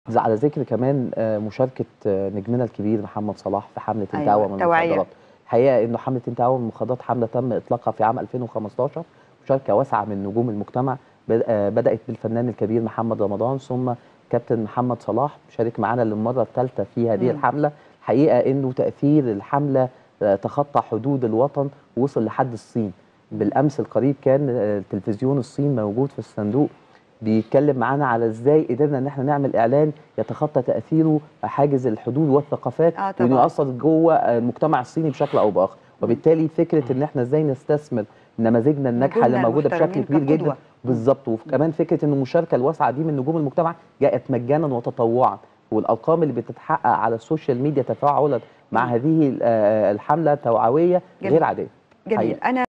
على ذكر كمان آه، مشاركة آه، نجمنا الكبير محمد صلاح في حملة أيوة، الدعوة من توعية. المخدرات الحقيقة إنه حملة الدعوة من المخدرات حملة تم إطلاقها في عام 2015 مشاركة واسعة من نجوم المجتمع بد- آه، بدأت بالفنان الكبير محمد رمضان ثم كابتن محمد صلاح شارك معنا للمرة الثالثة في هذه مم. الحملة حقيقة إنه تأثير الحملة آه، تخطى حدود الوطن ووصل لحد الصين بالأمس القريب كان آه، تلفزيون الصين موجود في الصندوق بيتكلم معانا على ازاي قدرنا ان احنا نعمل اعلان يتخطى تاثيره حاجز الحدود والثقافات آه طبعاً. وانه يؤثر جوه المجتمع الصيني بشكل او باخر وبالتالي فكره ان احنا ازاي نستثمر نماذجنا الناجحه اللي نجومنا موجوده بشكل المحترمين كبير جدا كقدوة. بالظبط وكمان فكره ان المشاركه الواسعه دي من نجوم المجتمع جاءت مجانا وتطوعا والارقام اللي بتتحقق على السوشيال ميديا تفاعلا مع هذه آه، الحمله التوعويه جميل. غير عاديه جميل حقيقة. انا